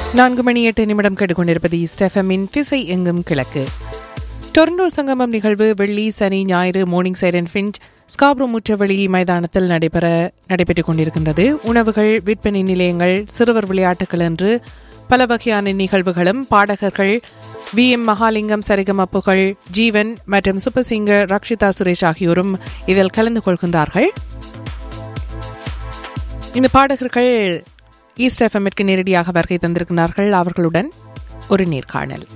நான்கு மணி எட்டு நிமிடம் கேட்டுக்கொண்டிருப்பது ஸ்டெஃபமின் திசை எங்கும் கிழக்கு டொரண்டோ சங்கமம் நிகழ்வு வெள்ளி சனி ஞாயிறு மோர்னிங் சைரன் ஃபின்ச் ஸ்காப்ரோ முற்றவெளி மைதானத்தில் நடைபெற நடைபெற்றுக் கொண்டிருக்கின்றது உணவுகள் விற்பனை நிலையங்கள் சிறுவர் விளையாட்டுகள் என்று பல வகையான நிகழ்வுகளும் பாடகர்கள் வி எம் மகாலிங்கம் சரிகமப்புகள் ஜீவன் மற்றும் சூப்பர் சிங்கர் ரக்ஷிதா சுரேஷ் ஆகியோரும் இதில் கலந்து கொள்கின்றார்கள் இந்த பாடகர்கள் ஈஸ்ட் எஃப்எம்மிற்கு நேரடியாக வருகை தந்திருக்கிறார்கள் அவர்களுடன் ஒரு நேர்காணல்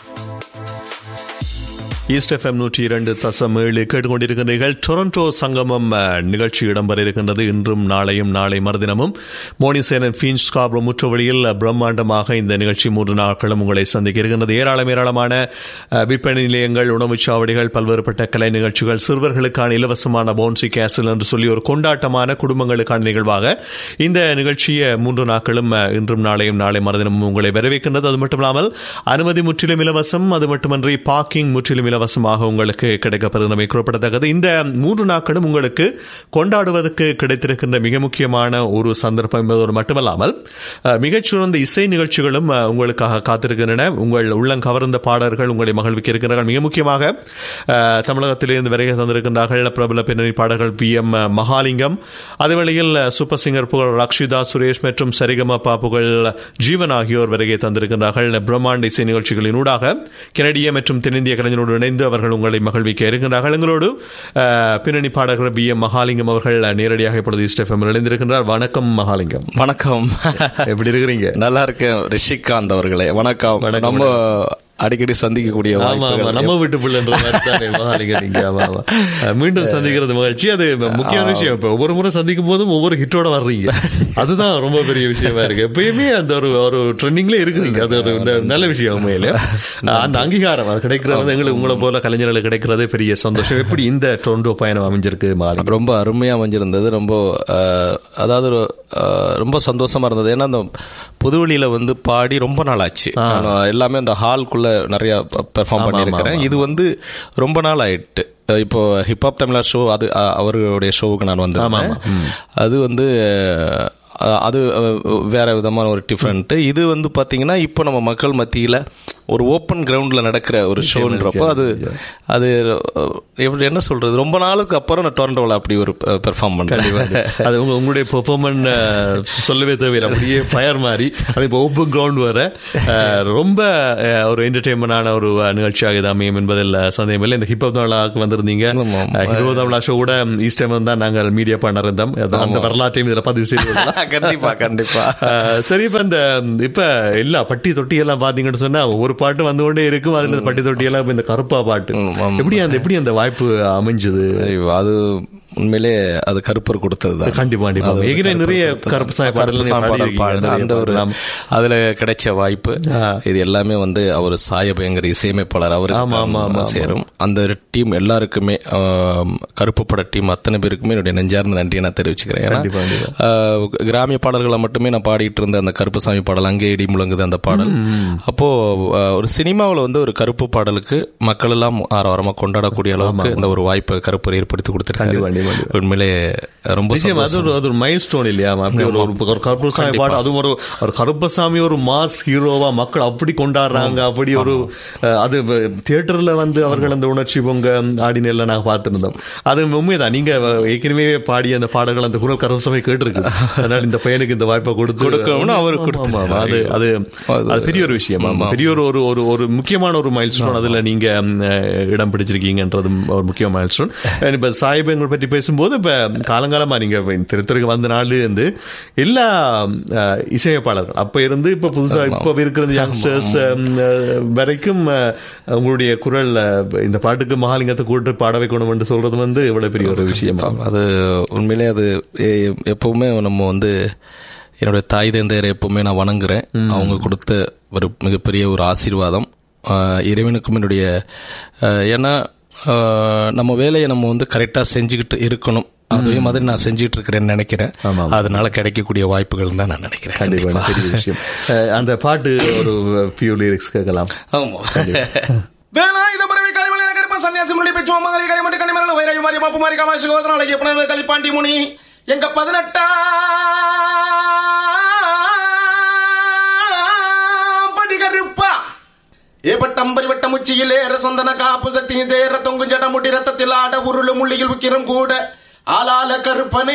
ஈஸ்ட் எஃப்எம் நூற்றி இரண்டு தசம் ஏழு கேட்டுக்கொண்டிருக்கிறீர்கள் டொரண்டோ சங்கமம் அஹ், நிகழ்ச்சி இடம்பெற இருக்கின்றது இன்றும் நாளையும் நாளை மறுதினமும் மோனிசேனன் ஃபீன்ஸ் காப்ரோ முற்றவழியில் பிரம்மாண்டமாக இந்த நிகழ்ச்சி மூன்று நாட்களும் உங்களை சந்திக்க இருக்கின்றது ஏராளம் ஏராளமான அஹ், விற்பனை நிலையங்கள் உணவுச் சாவடிகள் பல்வேறுபட்ட கலை நிகழ்ச்சிகள் சிறுவர்களுக்கான இலவசமான பவுன்சி கேசல் என்று சொல்லி ஒரு கொண்டாட்டமான குடும்பங்களுக்கான நிகழ்வாக இந்த நிகழ்ச்சியை மூன்று நாட்களும் அஹ், இன்றும் நாளையும் நாளை மறுதினமும் உங்களை வரவேற்கின்றது அது மட்டுமில்லாமல் அனுமதி முற்றிலும் இலவசம் அது மட்டுமன்றி பார்க்கிங் முற்றிலும் இலவசமாக உங்களுக்கு கிடைக்கப்பெறுகிறமை குறிப்பிடத்தக்கது இந்த மூன்று நாட்களும் உங்களுக்கு கொண்டாடுவதற்கு கிடைத்திருக்கின்ற மிக முக்கியமான ஒரு சந்தர்ப்பம் என்பதோடு மட்டுமல்லாமல் அஹ், மிகச்சிறந்த இசை நிகழ்ச்சிகளும் அஹ், உங்களுக்காக காத்திருக்கின்றன உங்கள் உள்ளம் கவர்ந்த பாடல்கள் உங்களை மகிழ்விக்க இருக்கிறார்கள் மிக முக்கியமாக அஹ், தமிழகத்திலிருந்து வருகை தந்திருக்கின்றார்கள் பிரபல பின்னணி பாடகர்கள் பி எம் மகாலிங்கம் அதேவேளையில் சூப்பர் சிங்கர் புகழ் ரக்ஷிதா சுரேஷ் மற்றும் சரிகம புகழ் ஜீவன் ஆகியோர் வருகை தந்திருக்கின்றார்கள் பிரம்மாண்ட இசை நிகழ்ச்சிகளின் ஊடாக கனடிய மற்றும் தென்னிந்திய கலைஞரோடு இணைந்து அவர்கள் உங்களை மகிழ்விக்க இருக்கின்றார்கள் எங்களோடு அஹ், பின்னணி பாடகர் பி எம் மகாலிங்கம் அவர்கள் நேரடியாக இப்பொழுது இஸ்டெஃபம் இணைந்திருக்கின்றார் வணக்கம் மகாலிங்கம் வணக்கம் எப்படி இருக்கிறீங்க நல்லா இருக்கேன் ரிஷிகாந்த் அவர்களே வணக்கம் வணக்கம், நம்ம அடிக்கடி சந்திக்கக்கூடிய ஆமா ஆமா வாய்ப்புகள் நம்ம வீட்டு பிள்ளைன்ற மாதிரி தானே மகாலிங்கம் நீங்க ஆமா ஆமா அஹ், மீண்டும் சந்திக்கிறது மகிழ்ச்சி அது முக்கியமான விஷயம் இப்ப ஒவ்வொரு முறை சந்திக்கும் போதும் ஒவ்வொரு ஹிட்டோட வர்றீங்க அதுதான் ரொம்ப பெரிய விஷயமா இருக்கு எப்பயுமே அந்த ஒரு ஒரு ட்ரெண்டிங்ல இருக்கிறீங்க அது ஒரு ந- நல்ல விஷயம் உண்மையில அஹ், அந்த அங்கீகாரம் அது கிடைக்கிறது எங்களுக்கு உங்களை போல கலைஞர்களுக்கு கிடைக்கிறதே பெரிய சந்தோஷம் எப்படி இந்த டொரண்டோ பயணம் அமைஞ்சிருக்கு மாறி ரொம்ப அருமையா அமைஞ்சிருந்தது ரொம்ப அஹ், அதாவது ஒரு, அஹ், ரொம்ப சந்தோஷமா இருந்தது ஏன்னா அந்த புதுவெளியில வந்து பாடி ரொம்ப நாள் ஆச்சு நான் எல்லாமே அந்த ஹால்குள்ள நிறைய பெர்ஃபார்ம் பண்ணியிருக்கிறேன் இது வந்து ரொம்ப நாள் ஆயிட்டு அஹ் இப்போ ஹிப்ஹாப் தமிழர் ஷோ அது அஹ், அவருடைய ஷோவுக்கு நான் வந்திருந்தேன் அது வந்து அஹ், அது அஹ், வேற விதமான ஒரு டிஃப்ரெண்ட் இது வந்து பாத்தீங்கன்னா இப்போ நம்ம மக்கள் மத்தியில ஒரு ஓப்பன் கிரவுண்ட்ல நடக்கிற ஒரு ஷோன்றப்போ அது அது அஹ், எப்படி என்ன சொல்றது ரொம்ப நாளுக்கு அப்புறம் நான் டொரண்டோவில் அப்படி ஒரு பெர்ஃபார்ம் பண்றேன் அது உங்க உங்களுடைய பெர்ஃபார்மன்ஸ் சொல்லவே தேவையில்லை அப்படியே ஃபயர் மாதிரி அது இப்போ ஓப்பன் கிரவுண்ட் வர அஹ், ரொம்ப அஹ், ஒரு என்டர்டைன்மெண்டான ஒரு அஹ், நிகழ்ச்சியாக இது அமையும் என்பதில் சந்தேகம் இல்லை இந்த ஹிப்ஹாப் தமிழாவுக்கு வந்திருந்தீங்க ஆமா. ஹிப்ஹாப் தமிழா ஷோ கூட ஈஸ்ட் டைம் தான் நாங்கள் மீடியா பண்ண இருந்தோம் அது அந்த வரலாற்றையும் இதில் பதிவு செய்து கொள்ளலாம். கண்டிப்பா கண்டிப்பா அஹ், சரி இப்ப இந்த இப்ப எல்லா பட்டி தொட்டி எல்லாம் பாத்தீங்கன்னு சொன்னா ஒரு பாட்டு வந்து கொண்டே இருக்கும் அதுல இந்த பட்டி தொட்டி எல்லாம் இப்ப இந்த கருப்பா பாட்டு ம், ஆமா. எப்படி அந்த எப்படி அந்த வாய்ப்பு அமைஞ்சது ஐயோ, அது உண்மையிலே அது கருப்பர் கொடுத்தது தான் கண்டிப்பா கண்டிப்பா அது ஒரு ஏற்கனவே கருப்பர் நிறைய கொடுத்தது. கருப்பு சாமி பாடல்கள் கருப்பு சாமி நீங்க பாடல் பாடியிருக்கீங்க. பாடின நிறைய அந்த ஒரு பாடலாம். அதுல கிடைச்ச வாய்ப்பு இது எல்லாமே வந்து அவர் சாயபயங்கர் இசையமைப்பாளர் ஆமா, ஆமா, ஆமா, அவருக்கு சேரும் அந்த டீம் எல்லாருக்குமே ஆம், கருப்பு பட டீம் அத்தனை பேருக்குமே என்னுடைய நெஞ்சார்ந்த நன்றியை நான் தெரிவிச்சுக்கிறேன் ஏன்னா, கண்டிப்பா, கண்டிப்பா. ஆஹ், கிராமிய பாடல்களை மட்டுமே நான் பாடிட்டு இருந்த அந்த கருப்பு சாமி பாடல் அங்கே இடி முழங்குது அந்த பாடல் அப்போ ஆஹ், ஒரு சினிமாவில் வந்து ஒரு கருப்பு பாடலுக்கு மக்கள் எல்லாம் ஆரவாரமா கொண்டாடக்கூடிய அளவுக்கு இந்த ஒரு வாய்ப்பை கருப்பர் ஏற்படுத்தி கண்டிப்பா, கண்டிப்பா, கொடுத்துருக்காரு உண்மையிலே ரொம்ப நிச்சயம் அது ஒரு அது ஒரு மைல் ஸ்டோன் இல்லையா அப்படி ஒரு ஒரு ஒரு கருப்பசாமி பாட்டு அதுவும் ஒரு ஒரு கருப்பசாமி ஒரு மாஸ் ஹீரோவா மக்கள் அப்படி கொண்டாடுறாங்க அப்படி ஒரு அஹ், அது தியேட்டர்ல வந்து அவர்கள் அந்த உணர்ச்சி பொங்க ஆடினெல்லாம் நாங்க பார்த்திருந்தோம் அது உண்மைதான் நீங்க ஏற்கனவே பாடிய அந்த பாடல்கள் அந்த குரல் கருப்பசாமி கேட்டிருக்கு அதனால இந்த பையனுக்கு இந்த வாய்ப்பை கொடுத்து கொடுக்கணும்னு அவருக்கு ஆமா, ஆமா, ஆமா. அது அது அது பெரிய ஒரு விஷயம் ஆமா. பெரிய ஒரு ஒரு ஒரு ஒரு முக்கியமான ஒரு மைல் ஸ்டோன் அதுல நீங்க ம், அஹ், இடம் பிடிச்சிருக்கீங்கன்றது ஒரு முக்கிய மைல் ஸ்டோன் இப்ப சாயிபங்களை பற்றி பேசும்போது இப்ப காலங்காலமா நீங்க திருத்தருக்கு வந்த நாள் இருந்து எல்லா அஹ், இசையமைப்பாளர்கள் அப்ப இருந்து இப்ப புதுசா இப்ப இருக்கிற யங்ஸ்டர்ஸ் வரைக்கும் அஹ், உங்களுடைய குரல் அஹ், இந்த பாட்டுக்கு மகாலிங்கத்தை கூட்டு பாட வைக்கணும் என்று சொல்றது வந்து இவ்வளவு பெரிய ஒரு விஷயம் அது உண்மையிலே அது எ- எப்பவுமே நம்ம வந்து என்னுடைய தாய் தந்தையரை எப்பவுமே நான் வணங்குறேன் அவங்க கொடுத்த ஒரு மிகப்பெரிய ஒரு ஆசீர்வாதம் ஆஹ் இறைவனுக்கும் என்னுடைய ஆஹ் ஏன்னா ஆஹ் நம்ம வேலையை நம்ம வந்து கரெக்டாக செஞ்சுக்கிட்டு இருக்கணும் அதே மாதிரி நான் செஞ்சுட்டு இருக்கிறேன்னு நினைக்கிறேன் அதனால கிடைக்கக்கூடிய வாய்ப்புகள் தான் நான் நினைக்கிறேன் கண்டிப்பா பெரிய விஷயம் அஹ், அந்த பாட்டு ஒரு ஃபியூ லிரிக்ஸ் கேட்கலாம் ஆமா வேலாயுத பறவை கலிமலை கருப்ப சன்னியாசி முடி பெற்று மகளை கரிமட்டி கனிமரல் வைராயு மாறி மாப்பு மாறி காமாட்சி கோதன அழகிய புனர்வு கலிப்பாண்டி முனி எங்க பதினெட்டா கம்பரி வட்டம் உச்சியில் ஏற சந்தன காப்பு சக்தியும் சேர தொங்கும் ஜட முடி ரத்தத்தில் ஆட உருளு முள்ளியில் உக்கிரம் கூட ஆளால கருப்பனே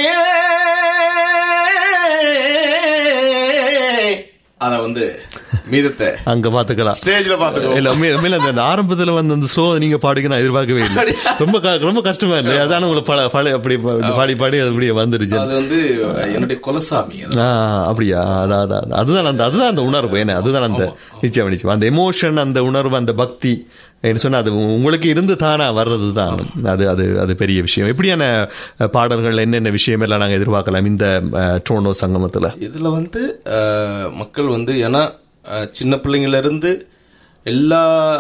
அத வந்து மீதத்தை அங்க பாத்துக்கலாம் ஸ்டேஜ்ல பாத்துக்கோ இல்ல உண்மையில உண்மையில அந்த ஆரம்பத்துல வந்து அந்த ஸ்லோ நீங்க பாடுங்க நான் எதிர்பார்க்கவே இல்லை ரொம்ப க- ரொம்ப கஷ்டமா இல்லை அதான உங்களுக்கு பல பல அப்படி பாடி பாடி அது அப்படியே வந்துருச்சு அது வந்து என்னுடைய குலசாமி அது. ஆ, அப்படியா அதான் அதான் அதான். அதுதான் அந்த அதுதான் அந்த உணர்வு என்ன அதுதான் அந்த நிச்சயம் நிச்சயம் அந்த எமோஷன் அந்த உணர்வு அந்த பக்தி என்ன சொன்னா அது உங்களுக்கு இருந்து தானா வர்றது தான் அது அது அது பெரிய விஷயம் எப்படியான அஹ், பாடல்கள் என்னென்ன விஷயம் எல்லாம் நாங்க எதிர்பார்க்கலாம் இந்த அஹ், ட்ரோனோ சங்கமத்துல இதுல வந்து அஹ், மக்கள் வந்து ஏன்னா அஹ், சின்ன பிள்ளைங்கள்ல இருந்து எல்லா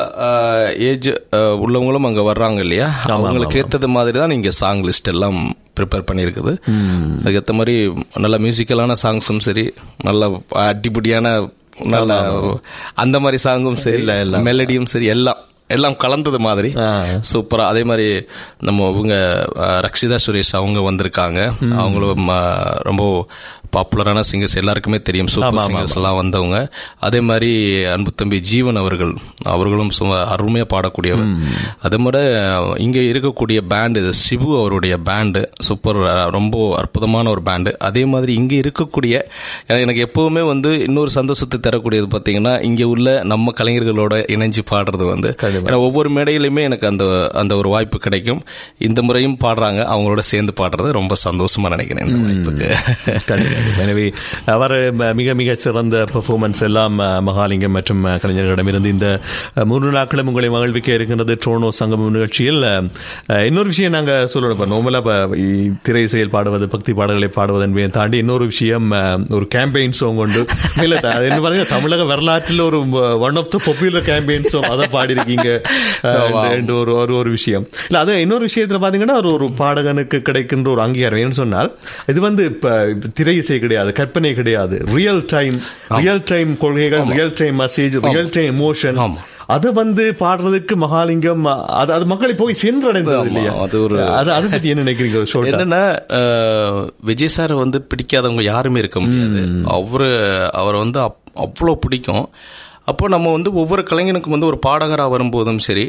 ஏஜ் உள்ளவங்களும் அங்க வர்றாங்க இல்லையா அவங்களுக்கு ஏத்தது மாதிரி தான் இங்க சாங் லிஸ்ட் எல்லாம் ப்ரிப்பேர் பண்ணியிருக்குது அதுக்கேற்ற மாதிரி நல்ல மியூசிக்கலான சாங்ஸும் சரி நல்ல அடிப்படியான நல்ல அந்த மாதிரி சாங்கும் சரி மெலடியும் சரி எல்லாம் எல்லாம் கலந்தது மாதிரி சூப்பரா அதே மாதிரி நம்ம இவங்க அஹ், ரக்ஷிதா சுரேஷ் அவங்க வந்திருக்காங்க அவங்களும் அஹ், ரொம்ப பாப்புலரான சிங்கர்ஸ் எல்லாருக்குமே தெரியும் சூப்பர் சிங்கர்ஸ் எல்லாம் வந்தவங்க அதே மாதிரி அன்பு தம்பி ஜீவன் அவர்கள் அவர்களும் சும்மா அருமையா பாடக்கூடியவர் அதே மாதிரி அஹ், இங்க இருக்கக்கூடிய பேண்டு இது சிவு அவருடைய பேண்டு சூப்பர் அஹ், ரொம்ப அற்புதமான ஒரு பேண்டு அதே மாதிரி இங்க இருக்கக்கூடிய எனக்கு- எனக்கு எப்பவுமே வந்து இன்னொரு சந்தோஷத்தை தரக்கூடியது பாத்தீங்கன்னா இங்க உள்ள நம்ம கலைஞர்களோட இணைஞ்சு பாடுறது வந்து ஏன்னா ஒவ்வொரு மேடையிலுமே எனக்கு அந்த அந்த ஒரு வாய்ப்பு கிடைக்கும் இந்த முறையும் பாடுறாங்க அவங்களோட சேர்ந்து பாடுறது ரொம்ப சந்தோஷமா நினைக்கிறேன் இந்த வாய்ப்புக்கு கண்டிப்பா. எனவே அவர் ம- மிக மிக சிறந்த பெர்ஃபார்மன்ஸ் எல்லாம் அஹ், மகாலிங்கம் மற்றும் அஹ், கலைஞர்களிடமிருந்து இந்த அஹ், மூன்று நாட்களும் உங்களை மகிழ்விக்க இருக்கின்றது ட்ரோனோ சங்கமம் நிகழ்ச்சியில் அஹ், இன்னொரு விஷயம் நாங்க சொல்லணும் இப்போ நோமலா திரை செயல் பாடுவது பக்தி பாடல்களை பாடுவது என்பதை தாண்டி இன்னொரு விஷயம் அஹ், ஒரு கேம்பெயின் சாங் உண்டு இல்ல த- அது என்ன பாருங்க தமிழக வரலாற்றில் ஒரு one of the popular campaign song அதை பாடியிருக்கீங்க அஹ், என்று ஒரு ஒரு ஒரு விஷயம் இல்ல அது இன்னொரு விஷயத்துல பாத்தீங்கன்னா ஒரு ஒரு பாடகனுக்கு கிடைக்கின்ற ஒரு அங்கீகாரம் ஏன்னு சொன்னால் இது வந்து இப்ப திரை இசை கிடையாது கற்பனை கிடையாது ரியல் டைம் ரியல் டைம் கொள்கைகள் real time message real time emotion அது வந்து பாடுறதுக்கு மகாலிங்கம் அது அது மக்களை போய் சென்றடைந்தது இல்லையா அது ஒரு- அது அதை பத்தி என்ன நினைக்கிறீங்க ஒரு ஷோட்டா என்னன்னா அஹ், விஜய் சார் வந்து பிடிக்காதவங்க யாருமே இருக்க முடியாது அவரு அவரை வந்து அப்- அவ்வளோ பிடிக்கும் அப்போ நம்ம வந்து ஒவ்வொரு கலைஞனுக்கும் வந்து ஒரு பாடகராக வரும்போதும் சரி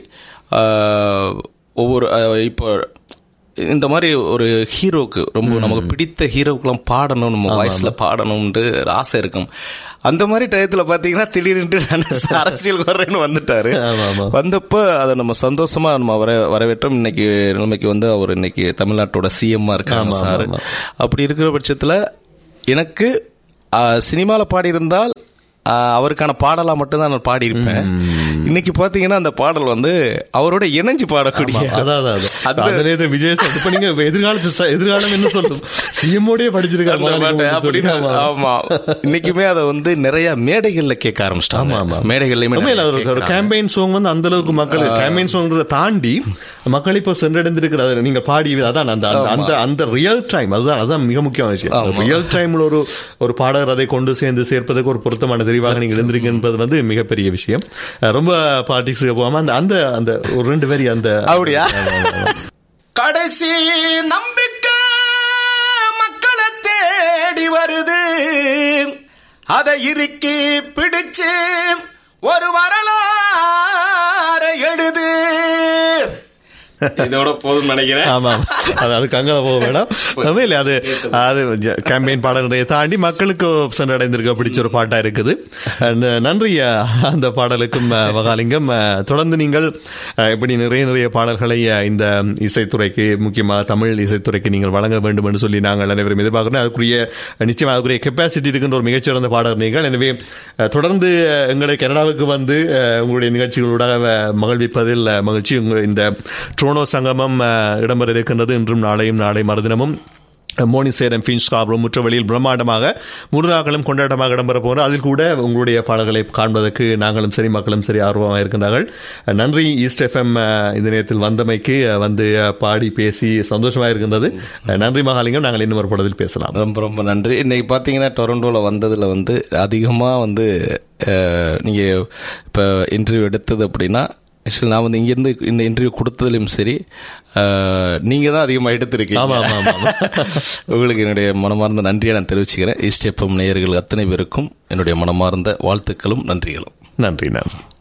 அஹ், ஒவ்வொரு அஹ், இப்போ இந்த மாதிரி ஒரு ஹீரோக்கு ரொம்ப நமக்கு பிடித்த ஹீரோக்கெல்லாம் பாடணும் நம்ம வாய்ஸ்ல பாடணும்னு ஒரு ஆசை இருக்கும் அந்த மாதிரி டயத்துல பாத்தீங்கன்னா திடீர்னு நான் அரசியல் வர்றேன்னு வந்துட்டாரு வந்தப்ப அதை நம்ம சந்தோஷமா நம்ம வர வரவேற்றோம் இன்னைக்கு நிலைமைக்கு வந்து அவர் இன்னைக்கு தமிழ்நாட்டோட சிஎம்மா இருக்காங்க சார் அப்படி இருக்கிற பட்சத்துல எனக்கு சினிமால பாடியிருந்தால் ஆஹ், அவருக்கான பாடலா மட்டும்தான் நான் பாடியிருப்பேன் இன்னைக்கு பாத்தீங்கன்னா அந்த பாடல் வந்து அவரோட இணைஞ்சு பாடக்கூடிய அதான் அதான், அதான். அந்த- அதுல இது விஜய் சார் இப்ப நீங்க எதிர்காலத்து ச- எதிர்காலம் என்ன சொல்லும் சிஎம்மோடய படிச்சிருக்காரு அந்த பாட்டு மகாலிங்கம் அப்படின்னு சொல்லி. ஆமா. ஆமா இன்னைக்குமே அதை வந்து நிறைய மேடைகள்ல கேட்க ஆரம்பிச்சிட்டாங்க மேடைகள்லயுமே உண்மையில நிறைய ஒரு- ஒரு கேட்கறாங்க. கேம்பெயின் சாங் வந்து அந்த அளவுக்கு மக்கள் கேம்பெயின் சாங்ன்றத தாண்டி மக்கள் இப்போ சென்றடைந்திருக்கிறது நீங்க பாடி அதான் அந்த அந்த- அந்த அந்த ரியல் டைம் அதுதான் அதுதான் மிக முக்கியமான விஷயம் ரியல் டைம்ல ஒரு ஒரு பாடகர் அதை கொண்டு சேர்ந்து சேர்ப்பதற்கு ஒரு பொருத்தமான தெரிவாக நீங்க இருந்திருக்கீங்க என்பது வந்து மிகப்பெரிய விஷயம் அஹ் ரொம்ப பாலிடிக்ஸுக்கு போகாம அந்த அந்த அந்த ஒரு ரெண்டு பேரி அந்த அப்படியா கடைசி நம்பிக்கை மக்களை தேடி வருது அதை இறுக்கி பிடிச்சு ஒரு வரலாறு எழுது இதோட போதும் நினைக்கிறேன் ஆமா அது அதுக்கு அங்கே போக வேண்டாம் உண்மையில இல்லை அது அது கேம்பெயின் பாடல்களை தாண்டி மக்களுக்கு சென்றடைந்திருக்க பிடிச்ச ஒரு பாட்டா இருக்குது ந- நன்றி அஹ், அந்த பாடலுக்கும் அஹ், மகாலிங்கம் அஹ், தொடர்ந்து நீங்கள் அஹ், இப்படி நிறைய நிறைய பாடல்களை அஹ், இந்த இசைத்துறைக்கு முக்கியமாக தமிழ் இசைத்துறைக்கு நீங்கள் வழங்க வேண்டும் என்று சொல்லி நாங்கள் அனைவரும் எதிர்பார்க்கிறோம் அதுக்குரிய நிச்சயமாக அதுக்குரிய கெப்பாசிட்டி இருக்கின்ற ஒரு மிகச்சிறந்த பாடகர் நீங்கள் எனவே அஹ், தொடர்ந்து அஹ், எங்களை கனடாவுக்கு வந்து அஹ், உங்களுடைய நிகழ்ச்சிகளோட அஹ், மகிழ்விப்பதில் அஹ், மகிழ்ச்சி உங்க இந்த ட்ரோனோ சங்கமம் அஹ், இடம்பெற இருக்கின்றது இன்றும் நாளையும் நாளை மறுதினமும் மோனிசேரம் ஃபின்ஸ் காப்ரம் முற்றவழியில் பிரம்மாண்டமாக மூன்று நாட்களும் கொண்டாட்டமாக இடம்பெற போகிறோம் அதில் கூட உங்களுடைய பாடல்களை காண்பதற்கு நாங்களும் சரி மக்களும் சரி ஆர்வமாக இருக்கின்றார்கள் நன்றி ஈஸ்ட் எஃப்எம் இந்த நேரத்தில் வந்தமைக்கு அஹ், வந்து அஹ், பாடி பேசி சந்தோஷமாக இருக்கின்றது அஹ், நன்றி மகாலிங்கம் நாங்கள் இன்னும் ஒரு படத்தில் பேசலாம் ரொம்ப ரொம்ப நன்றி இன்னைக்கு பார்த்தீங்கன்னா டொரண்டோவில் வந்ததில் வந்து அதிகமாக வந்து அஹ், நீங்க இப்போ இன்டர்வியூ எடுத்தது அப்படின்னா ஆக்சுவலி நான் வந்து இங்கேருந்து இந்த இன்டர்வியூ கொடுத்ததுலையும் சரி நீங்கள் தான் அதிகமாக எடுத்திருக்கீங்க ஆமா, ஆமா, ஆமா, ஆமா. உங்களுக்கு என்னுடைய மனமார்ந்த நன்றியை நான் தெரிவிச்சுக்கிறேன் ஈஸ்ட் எஃப்எம் நேயர்கள் அத்தனை பேருக்கும் என்னுடைய மனமார்ந்த வாழ்த்துக்களும் நன்றிகளும் நன்றி நன்றி